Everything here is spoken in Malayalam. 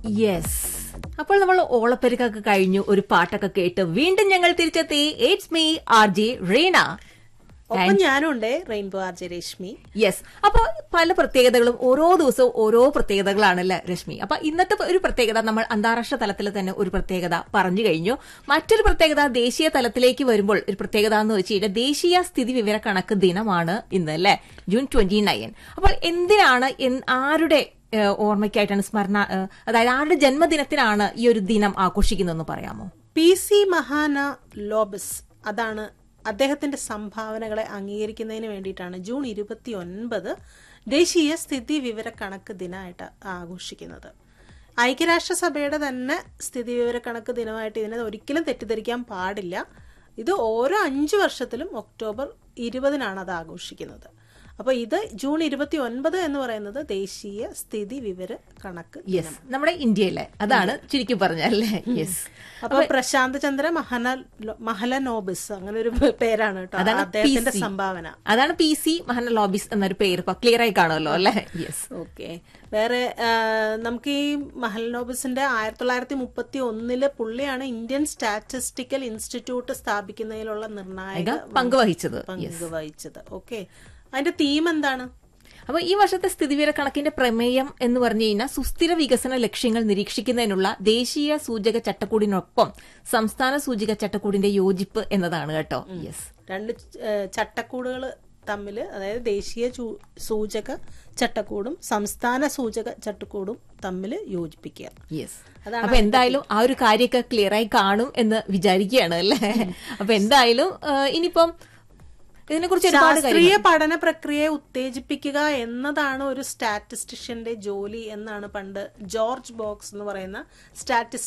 യെസ് അപ്പോൾ നമ്മൾ ഓളപ്പെരുക്കൊക്കെ കഴിഞ്ഞു ഒരു പാട്ടൊക്കെ കേട്ട് വീണ്ടും ഞങ്ങൾ തിരിച്ചെത്തി it's me R J Reena ഒപ്പം ഞാനും ഉണ്ട് rainbow R J Reshmi yes അപ്പൊ പല പ്രത്യേകതകളും ഓരോ ദിവസവും ഓരോ പ്രത്യേകതകളാണല്ലേ രശ്മി അപ്പൊ ഇന്നത്തെ ഒരു പ്രത്യേകത നമ്മൾ അന്താരാഷ്ട്ര തലത്തിൽ തന്നെ ഒരു പ്രത്യേകത പറഞ്ഞു കഴിഞ്ഞു മറ്റൊരു പ്രത്യേകത ദേശീയ തലത്തിലേക്ക് വരുമ്പോൾ ഒരു പ്രത്യേകത എന്ന് വെച്ച് കഴിഞ്ഞാൽ ദേശീയ സ്ഥിതി വിവര കണക്ക് ദിനമാണ് ഇന്ന് അല്ലേ ജൂൺ ട്വന്റി നയൻ അപ്പോൾ എന്തിനാണ് എൻ- ആരുടെ ഏഹ്, ഓർമ്മയ്ക്കായിട്ടാണ് സ്മരണ ഏഹ്, അതായത് ആരുടെ ജന്മദിനത്തിനാണ് ഈ ഒരു ദിനം ആഘോഷിക്കുന്നതെന്ന് പറയാമോ പി സി മഹാന ലോബസ് അതാണ് അദ്ദേഹത്തിന്റെ സംഭാവനകളെ അംഗീകരിക്കുന്നതിന് വേണ്ടിയിട്ടാണ് ജൂൺ ഇരുപത്തി ഒൻപത് ദേശീയ സ്ഥിതി വിവര കണക്ക് ദിനമായിട്ട് ആഘോഷിക്കുന്നത് ഐക്യരാഷ്ട്രസഭയുടെ തന്നെ സ്ഥിതി വിവര കണക്ക് ദിനമായിട്ട് ഇതിനെ ഒരിക്കലും തെറ്റിദ്ധരിക്കാൻ പാടില്ല ഇത് ഓരോ അഞ്ചു വർഷത്തിലും ഒക്ടോബർ ഇരുപതിനാണ് അത് ആഘോഷിക്കുന്നത് അപ്പൊ ഇത് ജൂൺ ഇരുപത്തി ഒൻപത് എന്ന് പറയുന്നത് ദേശീയ സ്ഥിതി വിവര കണക്ക് യെസ് നമ്മുടെ ഇന്ത്യയിലെ അതാണ് ചുരുക്കി പറഞ്ഞല്ലേ യെസ് അപ്പൊ പ്രശാന്ത് ചന്ദ്ര മഹന മഹലനോബിസ് അങ്ങനെ ഒരു പേരാണ് കേട്ടോ അതാണ് അദ്ദേഹത്തിന്റെ PC. സംഭാവന അതാണ് പി സി മഹന ലോബിസ് എന്നൊരു പേര് ഇപ്പൊ ക്ലിയർ ആയി കാണുമല്ലോ അല്ലേ യെസ് ഓക്കെ വേറെ ആ, നമുക്ക് ഈ മഹൽനോബിസിന്റെ ആയിരത്തി തൊള്ളായിരത്തി മുപ്പത്തി ഒന്നില് പുള്ളിയാണ് ഇന്ത്യൻ സ്റ്റാറ്റിസ്റ്റിക്കൽ ഇൻസ്റ്റിറ്റ്യൂട്ട് സ്ഥാപിക്കുന്നതിലുള്ള നിർണായക പങ്ക് വഹിച്ചത് പങ്ക് വഹിച്ചത് ഓക്കെ അതിന്റെ തീം എന്താണ് അപ്പൊ ഈ വർഷത്തെ സ്ഥിതിവിവര കണക്കിന്റെ പ്രമേയം എന്ന് പറഞ്ഞു കഴിഞ്ഞാൽ സുസ്ഥിര വികസന ലക്ഷ്യങ്ങൾ നിരീക്ഷിക്കുന്നതിനുള്ള ദേശീയ സൂചക ചട്ടക്കൂടിനൊപ്പം സംസ്ഥാന സൂചക ചട്ടക്കൂടിന്റെ യോജിപ്പ് എന്നതാണ് കേട്ടോ യെസ് രണ്ട് ചട്ടക്കൂടുകൾ തമ്മിൽ അതായത് ദേശീയ ചൂ- സൂചക ചട്ടക്കൂടും സംസ്ഥാന സൂചക ചട്ടക്കൂടും തമ്മിൽ യോജിപ്പിക്കുക യെസ് അപ്പൊ എന്തായാലും ആ ഒരു കാര്യമൊക്കെ ക്ലിയർ ആയി കാണും എന്ന് വിചാരിക്കുകയാണ് അല്ലേ അപ്പൊ എന്തായാലും ആ, ഇനിയിപ്പം ഇതിനെ കുറിച്ച് ഒരുപാട് കാര്യങ്ങൾ ശാസ്ത്രീയ പഠന പ്രക്രിയയെ ഉത്തേജിപ്പിക്കുക എന്നതാണ് ഒരു സ്റ്റാറ്റിസ്റ്റിഷ്യന്റെ ജോലി എന്നാണ് പണ്ട് ജോർജ് ബോക്സ് എന്ന് പറയുന്ന സ്റ്റാറ്റിസ്